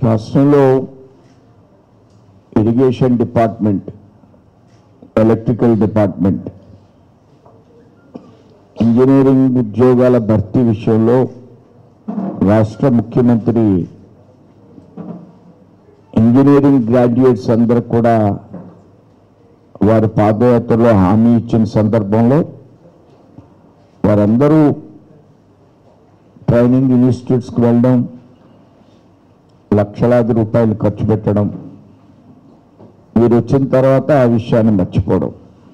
రాష్ట్రంలో irrigation department electrical department engineering ఉద్యోగాల భర్తీ విషయంలో రాష్ట్ర ముఖ్యమంత్రి ఇంజనీరింగ్ గ్రాడ్యుయేట్స్ అందరూ కూడా వారి పాదయాత్రలో హామీ ఇచ్చిన సందర్భంలో వారందరూ ట్రైనింగ్ ఇన్స్టిట్యూట్స్కి వెళ్ళడం లక్షలాది రూపాయలు ఖర్చు పెట్టడం మీరు వచ్చిన తర్వాత ఆ విషయాన్ని మర్చిపోవడం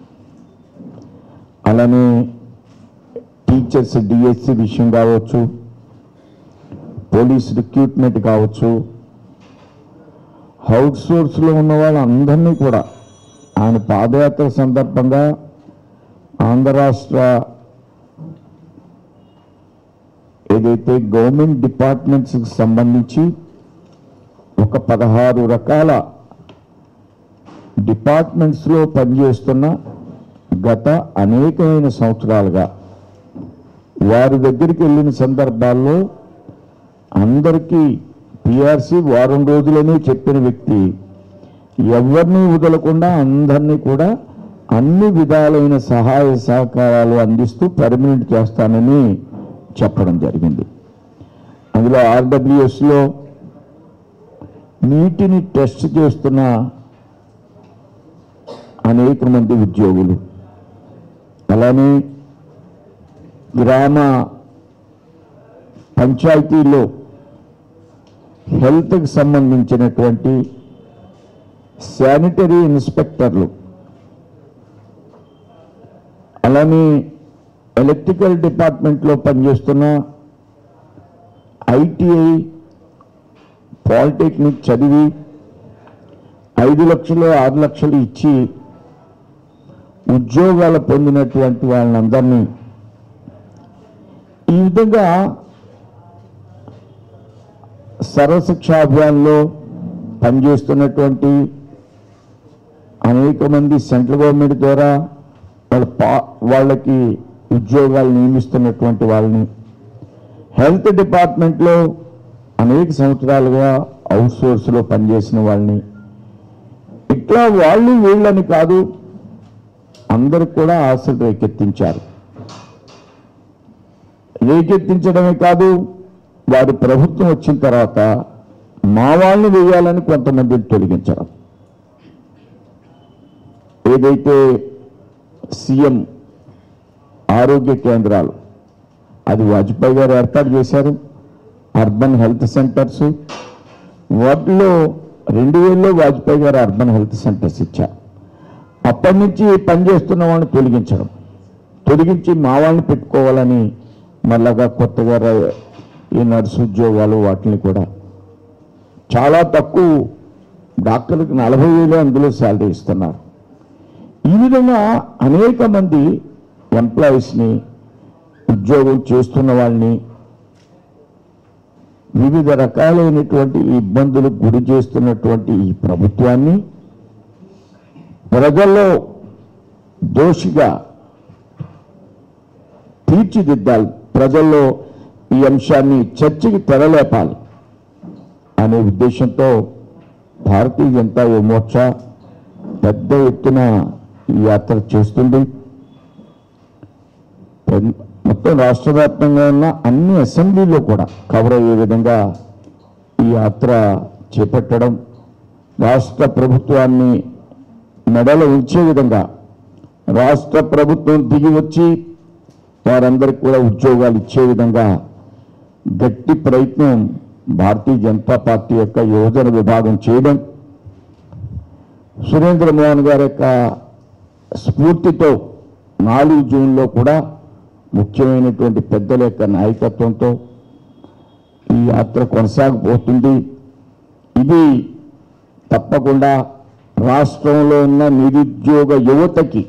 అలానే టీచర్స్ డిఎస్సి విషయం కావచ్చు పోలీస్ రిక్రూట్మెంట్ కావచ్చు హౌస్ సోర్స్లో ఉన్న వాళ్ళందరినీ కూడా ఆయన పాదయాత్ర సందర్భంగా ఆంధ్ర రాష్ట్ర ఏదైతే గవర్నమెంట్ డిపార్ట్మెంట్స్కి సంబంధించి ఒక పదహారు రకాల డిపార్ట్మెంట్స్లో పనిచేస్తున్న గత అనేకమైన సంవత్సరాలుగా వారి దగ్గరికి వెళ్ళిన సందర్భాల్లో అందరికీ పిఆర్సీ వారం రోజులనే చెప్పిన వ్యక్తి ఎవరిని వదలకుండా అందరినీ కూడా అన్ని విధాలైన సహాయ సహకారాలు అందిస్తూ పర్మనెంట్ చేస్తానని చెప్పడం జరిగింది అందులో ఆర్డబ్ల్యూఎస్లో నీటిని టెస్ట్ చేస్తున్న అనేక మంది ఉద్యోగులు అలానే గ్రామ పంచాయతీలో హెల్త్కి సంబంధించినటువంటి శానిటరీ ఇన్స్పెక్టర్లు అలానే ఎలక్ట్రికల్ డిపార్ట్మెంట్లో పనిచేస్తున్న ఐటీఐ పాలిటెక్నిక్ చదివి ఐదు లక్షలు ఆరు లక్షలు ఇచ్చి ఉద్యోగాలు పొందినటువంటి వాళ్ళందరినీ ఈ విధంగా సర్వశిక్షా అభియాన్లో పనిచేస్తున్నటువంటి అనేక మంది సెంట్రల్ గవర్నమెంట్ ద్వారా వాళ్ళ పా వాళ్ళకి ఉద్యోగాలు నియమిస్తున్నటువంటి వాళ్ళని హెల్త్ డిపార్ట్మెంట్లో అనేక సంవత్సరాలుగా అవుట్ సోర్స్లో పనిచేసిన వాళ్ళని ఇట్లా వాళ్ళు వీళ్ళని కాదు అందరూ కూడా ఆశలు రేకెత్తించారు రేకెత్తించడమే కాదు వారి ప్రభుత్వం వచ్చిన తర్వాత మా వాళ్ళని వేయాలని కొంతమందిని తొలగించడం ఏదైతే సీఎం ఆరోగ్య కేంద్రాలు అది వాజ్పేయి గారు ఏర్పాటు చేశారు అర్బన్ హెల్త్ సెంటర్స్ వాటిలో రెండు వేలలో వాజ్పేయి గారు అర్బన్ హెల్త్ సెంటర్స్ ఇచ్చారు అప్పటి నుంచి పనిచేస్తున్న వాళ్ళని తొలగించడం తొలగించి మా వాళ్ళని పెట్టుకోవాలని మళ్ళాగా కొత్తగా ర- ఈ నర్సు ఉద్యోగాలు వాటిని కూడా చాలా తక్కువ డాక్టర్లకు నలభై వేలు అందులో శాలరీ ఇస్తున్నారు ఈ విధంగా అనేక మంది ఎంప్లాయీస్ని ఉద్యోగం చేస్తున్న వాళ్ళని వివిధ రకాలైనటువంటి ఇబ్బందులకు గురి చేస్తున్నటువంటి ఈ ప్రభుత్వాన్ని ప్రజల్లో దోషిగా తీర్చిదిద్దాలి ప్రజల్లో ఈ అంశాన్ని చర్చకి తెరలేపాలి అనే ఉద్దేశంతో భారతీయ జనతా యువ మోర్చా పెద్ద ఎత్తున ఈ యాత్ర చేస్తుంది పెన్- మొత్తం రాష్ట్ర వ్యాప్తంగా ఉన్న అన్ని అసెంబ్లీలో కూడా కవర్ అయ్యే విధంగా ఈ యాత్ర చేపట్టడం రాష్ట్ర ప్రభుత్వాన్ని మెడలో ఉంచే విధంగా రాష్ట్ర ప్రభుత్వం దిగి వచ్చి వారందరికీ కూడా ఉద్యోగాలు ఇచ్చే విధంగా గట్టి ప్రయత్నం భారతీయ జనతా పార్టీ యొక్క యువజన విభాగం చేయడం సురేంద్ర మోహన్ గారి యొక్క స్ఫూర్తితో నాలుగు జూన్లో కూడా ముఖ్యమైనటువంటి పెద్దల యొక్క నాయకత్వంతో ఈ యాత్ర కొనసాగిపోతుంది ఇది తప్పకుండా రాష్ట్రంలో ఉన్న నిరుద్యోగ యువతకి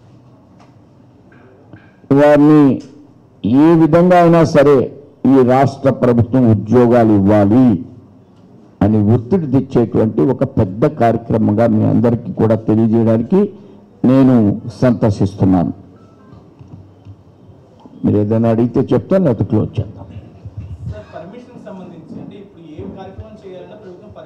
వారిని ఏ విధంగా అయినా సరే ఈ రాష్ట్ర ప్రభుత్వం ఉద్యోగాలు ఇవ్వాలి అని ఒత్తిడి తెచ్చేటువంటి ఒక పెద్ద కార్యక్రమంగా మీ అందరికీ కూడా తెలియజేయడానికి నేను సంతోషిస్తున్నాను మీరు ఏదైనా అడిగితే చెప్తాను లేకపోతే క్లోజ్ చేద్దాం సార్ పర్మిషన్ సంబంధించి అంటే ఇప్పుడు ఏ కార్యక్రమం చేయాలన్నా ప్రభుత్వం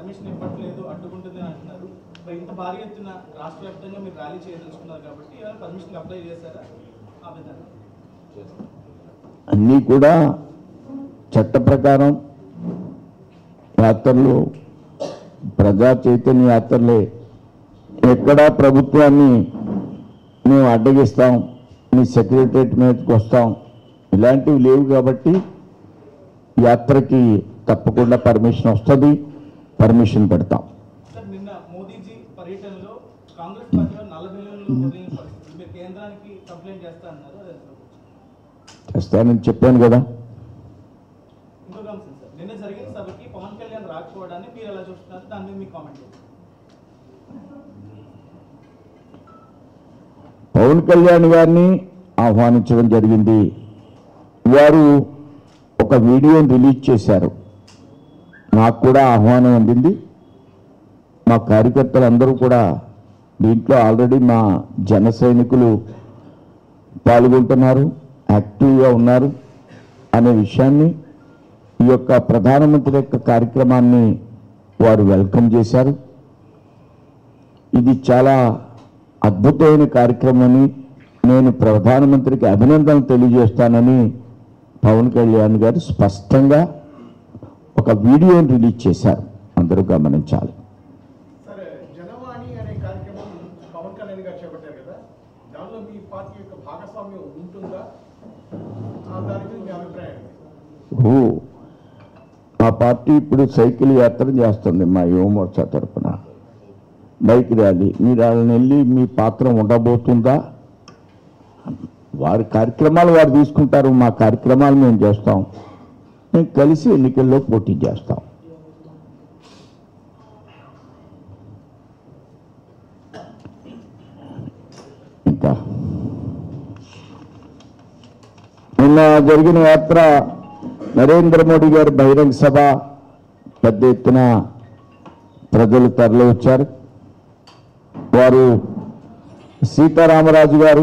భారీ ఎత్తున రాష్ట్ర వ్యాప్తంగా మీరు ర్యాలీ చేయదలుచుకున్నారు కాబట్టి ఏమైనా పర్మిషన్ అప్లై చేశారా ఆ విధంగా అన్నీ కూడా చట్ట ప్రకారం యాత్రలు ప్రజా చైతన్య యాత్రలే ఎక్కడా ప్రభుత్వాన్ని మేము అడ్డగిస్తాం మీ సెక్రటరేట్ మీదకి వస్తాం ఇలాంటివి లేవు కాబట్టి యాత్రకి తప్పకుండా పర్మిషన్ వస్తుంది పర్మిషన్ పెడతాం సార్ నిన్న మోదీజీ పర్యటనలో కాంగ్రెస్ పార్టీ వాళ్ళు నల్ల బిల్లులు వదిలిన పరిస్థితి మీరు కేంద్రానికి కంప్లైంట్ చేస్తా అన్నారు అది ఎంత? చేస్తానని చెప్పాను కదా ఇంకొక అంశం సార్ నిన్న జరిగిన సభకి పవన్ కళ్యాణ్ రాకపోవడాన్ని మీరు ఎలా చూస్తున్నారు దాని మీద మీ కామెంట్ చేయండి. పవన్ కళ్యాణ్ గారిని ఆహ్వానించడం జరిగింది వారు ఒక వీడియోని రిలీజ్ చేశారు నాకు కూడా ఆహ్వానం అందింది మా కార్యకర్తలందరూ కూడా దీంట్లో ఆల్రెడీ మా జన సైనికులు పాల్గొంటున్నారు యాక్టివ్గా ఉన్నారు అనే విషయాన్ని ఈ యొక్క ప్రధానమంత్రి యొక్క కార్యక్రమాన్ని వారు వెల్కమ్ చేశారు ఇది చాలా అద్భుతమైన కార్యక్రమని నేను ప్రధానమంత్రికి అభినందనలు తెలియజేస్తానని పవన్ కళ్యాణ్ గారు స్పష్టంగా ఒక వీడియోని రిలీజ్ చేశారు అందరూ గమనించాలి సరే జనవాణి అనే కార్యక్రమం పవన్ కళ్యాణ్ గారు చేపట్టారు కదా దానిలో మీ పార్టీ యొక్క భాగస్వామ్యం ఉంటుందా ఆ దాని మీద మీ అభిప్రాయం ఏంటి? ఓ మా పార్టీ ఇప్పుడు సైకిల్ యాత్ర చేస్తుంది మా యువమోర్చా తరఫున బైక్ ర్యాలీ మీరు వాళ్ళని వెళ్ళి మీ పాత్ర ఉండబోతుందా వారి కార్యక్రమాలు వారు తీసుకుంటారు మా కార్యక్రమాలు మేము చేస్తాం మేము కలిసి ఎన్నికల్లో పోటీ చేస్తాం ఇంకా నిన్న జరిగిన యాత్ర నరేంద్ర మోడీ గారి బహిరంగ సభ పెద్ద ఎత్తున ప్రజలు తరలి వచ్చారు వారు సీతారామరాజు గారు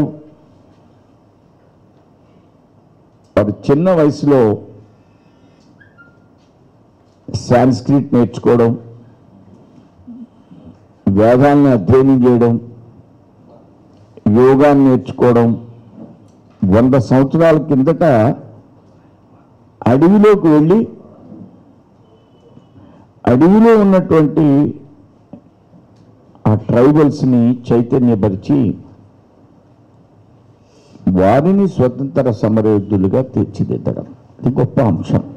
వారు చిన్న వయసులో సాంస్క్రిట్ నేర్చుకోవడం వేదాలను అధ్యయనం చేయడం యోగాన్ని నేర్చుకోవడం వంద సంవత్సరాల కిందట అడవిలోకి వెళ్ళి అడవిలో ఉన్నటువంటి ఆ ట్రైబల్స్ని చైతన్యపరిచి వారిని స్వతంత్ర సమరయోధులుగా తీర్చిదిద్దడం ఇది గొప్ప అంశం